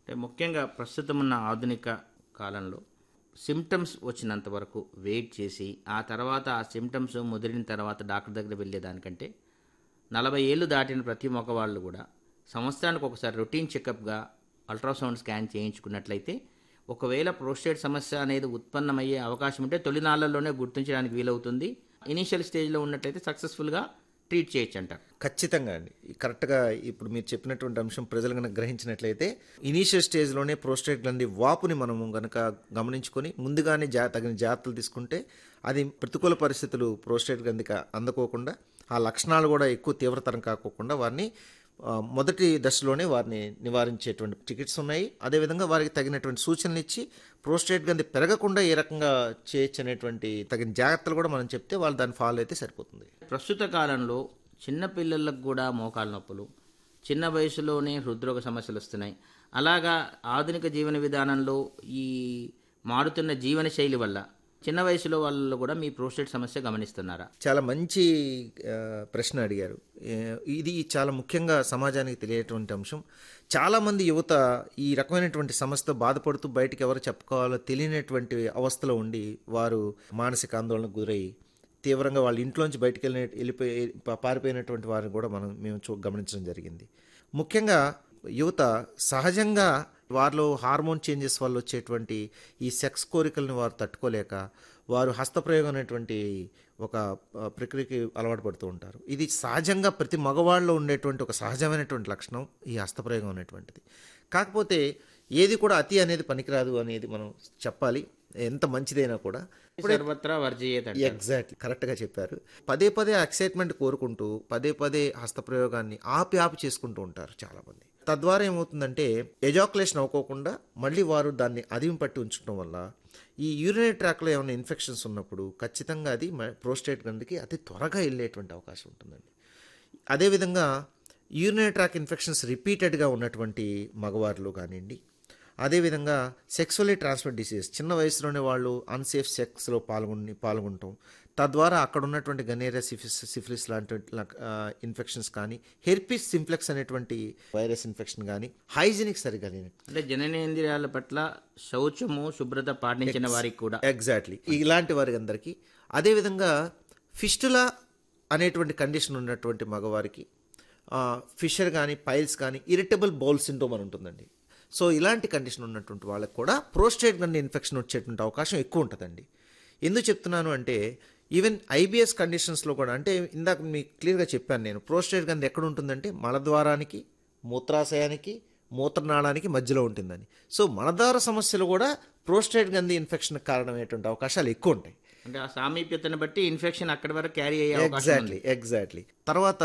అంటే ముఖ్యంగా ప్రస్తుతం ఉన్న ఆధునిక కాలంలో సిమ్టమ్స్ వచ్చినంత వరకు వెయిట్ చేసి ఆ తర్వాత ఆ సిమ్టమ్స్ ముదిరిన తర్వాత డాక్టర్ దగ్గర వెళ్ళేదానికంటే నలభై ఏళ్ళు దాటిన ప్రతి మగవాళ్ళు కూడా సంవత్సరానికి ఒకసారి రొటీన్ చెకప్గా అల్ట్రాసౌండ్ స్కాన్ చేయించుకున్నట్లయితే ఒకవేళ ప్రోస్టేట్ సమస్య అనేది ఉత్పన్నమయ్యే అవకాశం ఉంటే తొలినాళ్లలోనే గుర్తించడానికి వీలవుతుంది ఇనీషియల్ స్టేజ్లో ఉన్నట్లయితే సక్సెస్ఫుల్గా ట్రీట్ చేయొచ్చు అంటారు ఖచ్చితంగా అండి కరెక్ట్గా ఇప్పుడు మీరు చెప్పినటువంటి అంశం ప్రజలు కనుక గ్రహించినట్లయితే ఇనీషియల్ స్టేజ్లోనే ప్రోస్టేట్ గ్రంథి వాపుని మనము గనక గమనించుకొని ముందుగానే జా తగిన జాగ్రత్తలు తీసుకుంటే అది ప్రతికూల పరిస్థితులు ప్రోస్టేట్ గ్రంథికి అందుకోకుండా ఆ లక్షణాలు కూడా ఎక్కువ తీవ్రతరం కాకోకుండా వారిని ఆ, మొదటి దశలోనే వారిని నివారించేటువంటి చికిత్స ఉన్నాయి అదేవిధంగా వారికి తగినటువంటి సూచనలు ఇచ్చి ప్రోస్టేట్ గ్రంథి పెరగకుండా ఏ రకంగా చేయొచ్చు అనేటువంటి తగిన జాగ్రత్తలు కూడా మనం చెప్తే వాళ్ళు దాన్ని ఫాలో అయితే సరిపోతుంది ప్రస్తుత కాలంలో చిన్న పిల్లలకు కూడా మోకాలు నొప్పులు చిన్న వయసులోనే హృద్రోగ సమస్యలు వస్తున్నాయి అలాగా ఆధునిక జీవన విధానంలో ఈ మారుతున్న జీవన శైలి వల్ల చిన్న వయసులో వాళ్ళు కూడా మీ ప్రోస్టేట్ సమస్య గమనిస్తున్నారా చాలా మంచి ఆ, ప్రశ్న అడిగారు ఏ, ఇది చాలా ముఖ్యంగా సమాజానికి తెలియటువంటి అంశం చాలామంది యువత ఈ రకమైనటువంటి సమస్యతో బాధపడుతూ బయటికి ఎవరు చెప్పుకోవాలో తెలియనటువంటి అవస్థలో ఉండి వారు మానసిక ఆందోళనకు గురై తీవ్రంగా వాళ్ళ ఇంట్లోంచి బయటికి వెళ్ళి వెళ్ళిపోయి పా- పారిపోయినటువంటి వారిని కూడా మనం మేము చూ గమనించడం జరిగింది ముఖ్యంగా యువత సహజంగా వారిలో హార్మోన్ చేంజెస్ వల్ల వచ్చేటువంటి ఈ సెక్స్ కోరికలను వారు తట్టుకోలేక వారు హస్తప్రయోగం అనేటువంటి ఒక ఆ, ప్రక్రియకి అలవాటు పడుతూ ఉంటారు ఇది సహజంగా ప్రతి మగవాళ్ళలో ఉండేటువంటి ఒక సహజమైనటువంటి లక్షణం ఈ హస్తప్రయోగం అనేటువంటిది కాకపోతే ఏది కూడా అతి అనేది పనికిరాదు అనేది మనం చెప్పాలి ఎంత మంచిదైనా కూడా సర్వత్రా వర్జీయత అంటారు. ఎగ్జాక్ట్లీ కరెక్ట్గా చెప్పారు పదే పదే ఎక్సైట్మెంట్ కోరుకుంటూ పదే పదే హస్తప్రయోగాన్ని ఆపి ఆపి చేసుకుంటూ ఉంటారు చాలామంది తద్వారా ఏమవుతుందంటే ఎజాకులేషన్ అవ్వకోకుండా మళ్ళీ వారు దాన్ని అదిమి పట్టి ఉంచడం వల్ల ఈ యూరినరీ ట్రాక్లో ఏమైనా ఇన్ఫెక్షన్స్ ఉన్నప్పుడు ఖచ్చితంగా అది ప్రోస్టేట్ గ్రంథికి అతి త్వరగా వెళ్ళేటువంటి అవకాశం ఉంటుందండి అదేవిధంగా యూరినరీ ట్రాక్ ఇన్ఫెక్షన్స్ రిపీటెడ్గా ఉన్నటువంటి మగవారిలో కానివ్వండి అదేవిధంగా సెక్సువల్లీ ట్రాన్స్మిట్ డిసీజ్ చిన్న వయసులోనే వాళ్ళు అన్సేఫ్ సెక్స్లో పాల్గొని పాల్గొనటం తద్వారా అక్కడ ఉన్నటువంటి గనేరియా సిఫిస్ సిఫిలిస్ లాంటి ఇన్ఫెక్షన్స్ కానీ హెర్పిస్ సింప్లెక్స్ అనేటువంటి వైరస్ ఇన్ఫెక్షన్ కానీ హైజీనిక్ సరిగా లేని అంటే జననేంద్రియాల పట్ల శౌచము శుభ్రత పాటించిన వారికి కూడా ఎగ్జాక్ట్లీ ఇలాంటి వారికి అందరికీ అదేవిధంగా ఫిస్టులా అనేటువంటి కండిషన్ ఉన్నటువంటి మగవారికి ఫిషర్ కానీ పైల్స్ కానీ ఇరిటబుల్ బౌల్ సిండ్రోమ్ అని ఉంటుందండి సో ఇలాంటి కండిషన్ ఉన్నటువంటి వాళ్ళకి కూడా ప్రోస్టేట్ గండి ఇన్ఫెక్షన్ వచ్చేటువంటి అవకాశం ఎక్కువ ఉంటుందండి ఎందుకు చెప్తున్నాను అంటే ఈవెన్ ఐబిఎస్ కండిషన్స్లో కూడా అంటే ఇందాక మీకు క్లియర్గా చెప్పాను నేను ప్రోస్టేట్ గంది ఎక్కడ ఉంటుందంటే మలద్వారానికి మూత్రాశయానికి మూత్రనాళానికి మధ్యలో ఉంటుందని సో మలద్వార సమస్యలు కూడా ప్రోస్టేట్ గంది ఇన్ఫెక్షన్ కారణమయ్యేటువంటి అవకాశాలు ఎక్కువ ఉంటాయి అంటే ఆ సామీప్యతను బట్టి ఇన్ఫెక్షన్ అక్కడి వరకు క్యారీ అయ్యే అవకాశం ఉంది ఎగ్జాక్ట్లీ ఎగ్జాక్ట్లీ తర్వాత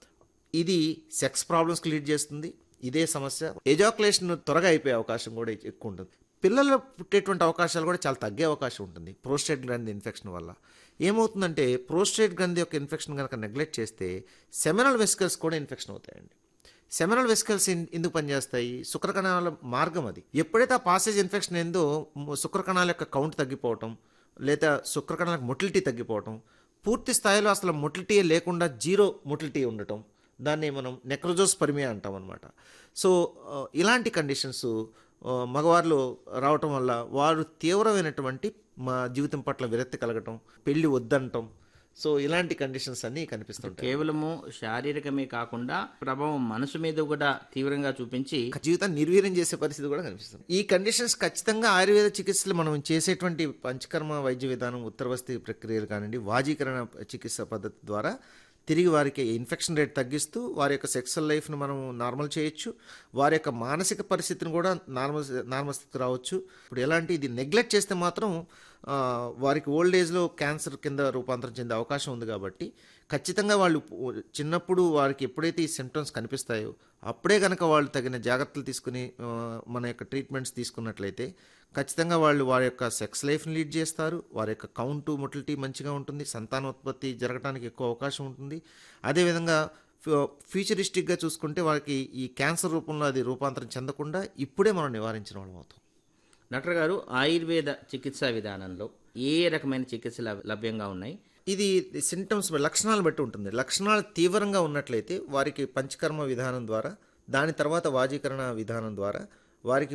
ఇది సెక్స్ ప్రాబ్లమ్స్కి లీడ్ చేస్తుంది ఇదే సమస్య ఎజాకులేషన్ త్వరగా అయిపోయే అవకాశం కూడా ఎక్కువ ఉంటుంది పిల్లలు పుట్టేటువంటి అవకాశాలు కూడా చాలా తగ్గే అవకాశం ఉంటుంది ప్రోస్టేట్ గ్రంథి ఇన్ఫెక్షన్ వల్ల ఏమవుతుందంటే ప్రోస్టేట్ గ్రంథి యొక్క ఇన్ఫెక్షన్ కనుక నెగ్లెక్ట్ చేస్తే సెమినల్ వెసికల్స్ కూడా ఇన్ఫెక్షన్ అవుతాయండి సెమినల్ వెసికల్స్ ఎందుకు పనిచేస్తాయి శుక్రకణాల మార్గం అది ఎప్పుడైతే ఆ పాసేజ్ ఇన్ఫెక్షన్ ఏందో మ- శుక్రకణాల యొక్క కౌంట్ తగ్గిపోవటం లేదా శుక్రకణాలకు మొటిలిటీ తగ్గిపోవటం పూర్తి స్థాయిలో అసలు మొటిలిటీ లేకుండా జీరో మొటిలిటీ ఉండటం దాన్ని మనం నెక్రోజోస్ పరిమియా అంటాం అనమాట సో ఆ, ఇలాంటి కండిషన్స్ ఆ, మగవారిలో రావటం వల్ల వారు తీవ్రమైనటువంటి మా జీవితం పట్ల విరక్తి కలగటం పెళ్లి వద్దంటం సో ఇలాంటి కండిషన్స్ అన్నీ కనిపిస్తుంటాయి కేవలము శారీరకమే కాకుండా ప్రభావం మనసు మీద కూడా తీవ్రంగా చూపించి జీవితాన్ని నిర్వీర్యం చేసే పరిస్థితి కూడా కనిపిస్తుంది ఈ కండిషన్స్ ఖచ్చితంగా ఆయుర్వేద చికిత్సలు మనం చేసేటువంటి పంచకర్మ వైద్య విధానం ఉత్తరవస్తి ప్రక్రియలు కానివ్వండి వాజీకరణ చికిత్స పద్ధతి ద్వారా తిరిగి వారికి ఇన్ఫెక్షన్ రేట్ తగ్గిస్తూ వారి యొక్క సెక్సువల్ లైఫ్ను మనం నార్మల్ చేయొచ్చు వారి యొక్క మానసిక పరిస్థితిని కూడా నార్మల్ నార్మల్ స్థితికి రావచ్చు ఇప్పుడు ఎలాంటి ఇది నెగ్లెక్ట్ చేస్తే మాత్రం ఆ, వారికి ఓల్డ్ ఏజ్లో క్యాన్సర్ కింద రూపాంతరం చెందే అవకాశం ఉంది కాబట్టి ఖచ్చితంగా వాళ్ళు పు- చిన్నప్పుడు వారికి ఎప్పుడైతే ఈ సిమ్టమ్స్ కనిపిస్తాయో అప్పుడే కనుక వాళ్ళు తగిన జాగ్రత్తలు తీసుకుని ఆ, మన యొక్క ట్రీట్మెంట్స్ తీసుకున్నట్లయితే ఖచ్చితంగా వాళ్ళు వారి యొక్క సెక్స్ లైఫ్ని లీడ్ చేస్తారు వారి యొక్క కౌంటు మొటిలిటీ మంచిగా ఉంటుంది సంతానోత్పత్తి జరగడానికి ఎక్కువ అవకాశం ఉంటుంది అదేవిధంగా ఫ్యూ- ఫ్యూచరిస్టిక్గా చూసుకుంటే వారికి ఈ క్యాన్సర్ రూపంలో అది రూపాంతరం చెందకుండా ఇప్పుడే మనం నివారించిన వాళ్ళం అవుతాం డాక్టర్ గారు ఆయుర్వేద చికిత్సా విధానంలో ఏ రకమైన చికిత్సలు లభ్- లభ్యంగా ఉన్నాయి ఇది సింటమ్స్ లక్షణాలు బట్టి ఉంటుంది లక్షణాలు తీవ్రంగా ఉన్నట్లయితే వారికి పంచకర్మ విధానం ద్వారా దాని తర్వాత వాజీకరణ విధానం ద్వారా వారికి